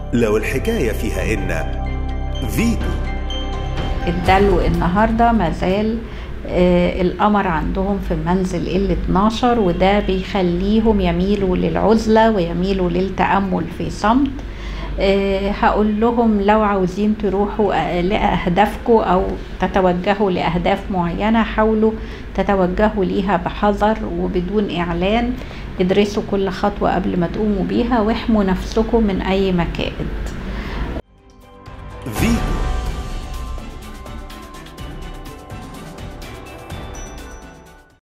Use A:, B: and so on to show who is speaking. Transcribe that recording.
A: لو الحكاية فيها إن فيتو
B: الدلو النهارده مازال آه، القمر عندهم في المنزل ال 12 وده بيخليهم يميلوا للعزلة ويميلوا للتأمل في صمت آه، هقول لهم لو عاوزين تروحوا آه، لأهدافكم أو تتوجهوا لأهداف معينة حاولوا تتوجهوا ليها بحذر وبدون إعلان ادرسوا كل خطوة قبل ما تقوموا بيها واحموا نفسكم من أي مكائد
A: فيتو